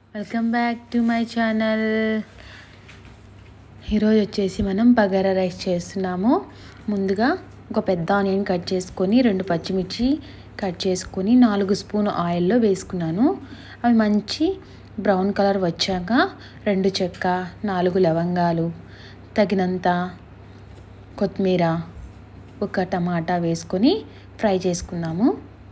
welcome back to my channel ఈరోజు వచ్చేసి మనం బగారా రైస్ చేస్తున్నాము ముందుగా ఒక పెద్ద ఆనియన్ కట్ చేసుకొని రెండు పచ్చిమిర్చి కట్ చేసుకొని నాలుగు స్పూన్ ఆయిల్లో వేసుకున్నాను అవి మంచి బ్రౌన్ కలర్ వచ్చాక రెండు చెక్క నాలుగు లవంగాలు తగినంత కొత్తిమీర ఒక టమాటా వేసుకొని ఫ్రై చేసుకుందాము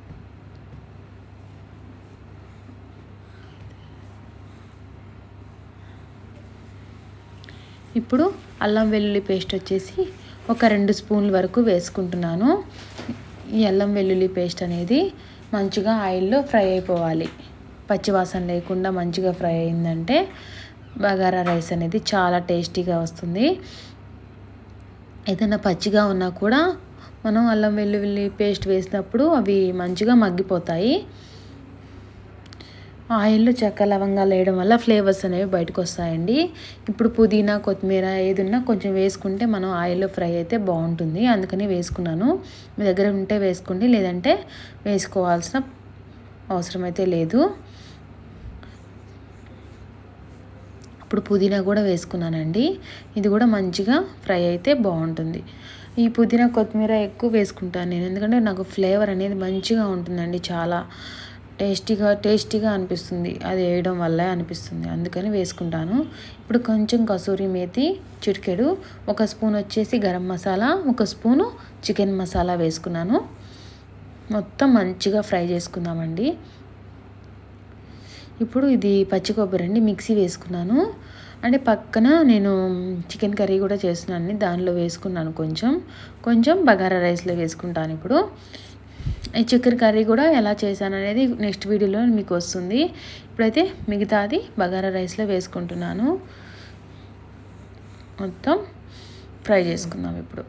ఇప్పుడు అల్లం వెల్లుల్లి పేస్ట్ వచ్చేసి ఒక రెండు స్పూన్ల వరకు వేసుకుంటున్నాను ఈ అల్లం వెల్లుల్లి పేస్ట్ అనేది మంచిగా ఆయిల్లో ఫ్రై అయిపోవాలి పచ్చివాసన లేకుండా మంచిగా ఫ్రై అయిందంటే బగారా రైస్ అనేది చాలా టేస్టీగా వస్తుంది ఏదైనా పచ్చిగా ఉన్నా కూడా మనం అల్లం వెల్లుల్లి పేస్ట్ వేసినప్పుడు అవి మంచిగా మగ్గిపోతాయి ఆయిల్లో చెక్క లవంగాలు వేయడం వల్ల ఫ్లేవర్స్ అనేవి బయటకు వస్తాయండి ఇప్పుడు పుదీనా కొత్తిమీర ఏదున్నా కొంచెం వేసుకుంటే మనం ఆయిల్లో ఫ్రై అయితే బాగుంటుంది అందుకని వేసుకున్నాను మీ దగ్గర ఉంటే వేసుకోండి లేదంటే వేసుకోవాల్సిన అవసరం అయితే లేదు ఇప్పుడు పుదీనా కూడా వేసుకున్నానండి ఇది కూడా మంచిగా ఫ్రై అయితే బాగుంటుంది ఈ పుదీనా కొత్తిమీర ఎక్కువ వేసుకుంటాను నేను ఎందుకంటే నాకు ఫ్లేవర్ అనేది మంచిగా ఉంటుందండి చాలా టేస్టీగా టేస్టీగా అనిపిస్తుంది అది వేయడం వల్ల అనిపిస్తుంది అందుకని వేసుకుంటాను ఇప్పుడు కొంచెం కసూరి మేతి చిటికెడు ఒక స్పూన్ వచ్చేసి గరం మసాలా ఒక స్పూను చికెన్ మసాలా వేసుకున్నాను మొత్తం మంచిగా ఫ్రై చేసుకుందామండి ఇప్పుడు ఇది పచ్చి కొబ్బరి అండి మిక్సీ వేసుకున్నాను అంటే పక్కన నేను చికెన్ కర్రీ కూడా చేస్తున్నాను దానిలో వేసుకున్నాను కొంచెం కొంచెం బగారా రైస్లో వేసుకుంటాను ఇప్పుడు ఈ చికెన్ కర్రీ కూడా ఎలా చేశాను అనేది నెక్స్ట్ వీడియోలో మీకు వస్తుంది ఇప్పుడైతే మిగతాది బగారా రైస్లో వేసుకుంటున్నాను మొత్తం ఫ్రై చేసుకుందాం ఇప్పుడు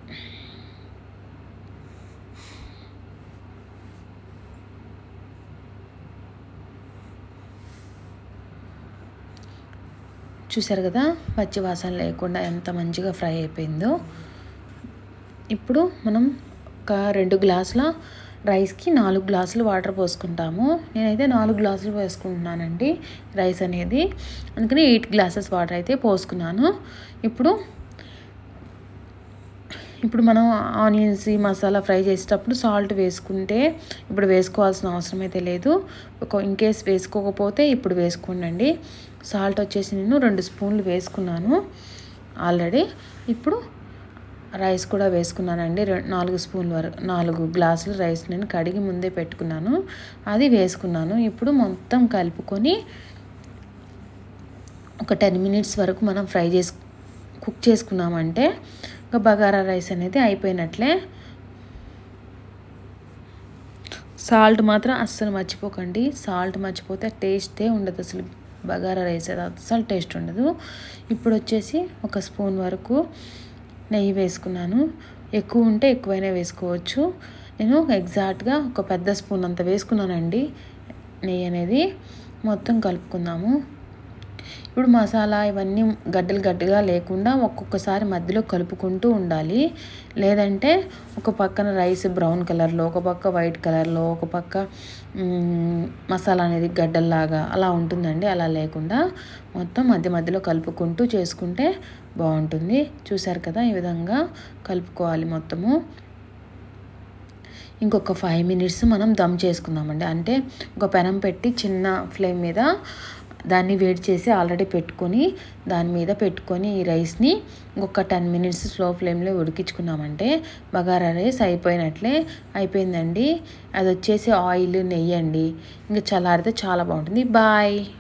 చూసారు కదా పచ్చి వాసన లేకుండా ఎంత మంచిగా ఫ్రై అయిపోయిందో ఇప్పుడు మనం ఒక రెండు గ్లాసుల రైస్కి నాలుగు గ్లాసులు వాటర్ పోసుకుంటాము నేనైతే నాలుగు గ్లాసులు వేసుకుంటున్నానండి రైస్ అనేది అందుకని ఎయిట్ గ్లాసెస్ వాటర్ అయితే పోసుకున్నాను ఇప్పుడు ఇప్పుడు మనం ఆనియన్స్ మసాలా ఫ్రై చేసేటప్పుడు సాల్ట్ వేసుకుంటే ఇప్పుడు వేసుకోవాల్సిన అవసరం అయితే లేదు ఒక ఇన్ కేస్ వేసుకోకపోతే ఇప్పుడు వేసుకోండి సాల్ట్ వచ్చేసి నేను రెండు స్పూన్లు వేసుకున్నాను ఆల్రెడీ ఇప్పుడు రైస్ కూడా వేసుకున్నానండి నాలుగు స్పూన్ల వరకు నాలుగు గ్లాసులు రైస్ నేను కడిగి ముందే పెట్టుకున్నాను అది వేసుకున్నాను ఇప్పుడు మొత్తం కలుపుకొని ఒక టెన్ మినిట్స్ వరకు మనం ఫ్రై చేసు కుక్ చేసుకున్నామంటే ఇంకా బగారా రైస్ అనేది అయిపోయినట్లే సాల్ట్ మాత్రం అస్సలు మర్చిపోకండి సాల్ట్ మర్చిపోతే టేస్టే ఉండదు అసలు బగారా రైస్ అది అస్సలు టేస్ట్ ఉండదు ఇప్పుడు వచ్చేసి ఒక స్పూన్ వరకు నెయ్యి వేసుకున్నాను ఎక్కువ ఉంటే ఎక్కువైనా వేసుకోవచ్చు నేను ఎగ్జాక్ట్గా ఒక పెద్ద స్పూన్ అంత వేసుకున్నానండి నెయ్యి అనేది మొత్తం కలుపుకుందాము ఇప్పుడు మసాలా ఇవన్నీ గడ్డలు గడ్డగా లేకుండా ఒక్కొక్కసారి మధ్యలో కలుపుకుంటూ ఉండాలి లేదంటే ఒక పక్కన రైస్ బ్రౌన్ కలర్లో ఒక పక్క వైట్ కలర్లో ఒక పక్క మసాలా అనేది గడ్డల్లాగా అలా ఉంటుందండి అలా లేకుండా మొత్తం మధ్య మధ్యలో కలుపుకుంటూ చేసుకుంటే బాగుంటుంది చూసారు కదా ఈ విధంగా కలుపుకోవాలి మొత్తము ఇంకొక ఫైవ్ మినిట్స్ మనం దమ్ చేసుకుందామండి అంటే ఒక పెనం పెట్టి చిన్న ఫ్లేమ్ మీద దాన్ని వేడి చేసి ఆల్రెడీ పెట్టుకొని దాని మీద పెట్టుకొని ఈ రైస్ని ఇంకొక టెన్ మినిట్స్ స్లో ఫ్లేమ్లో ఉడికించుకున్నామంటే బగారా రైస్ అయిపోయినట్లే అయిపోయిందండి అది వచ్చేసి ఆయిల్ నెయ్యి అండి ఇంకా చల్లారితే చాలా బాగుంటుంది బాయ్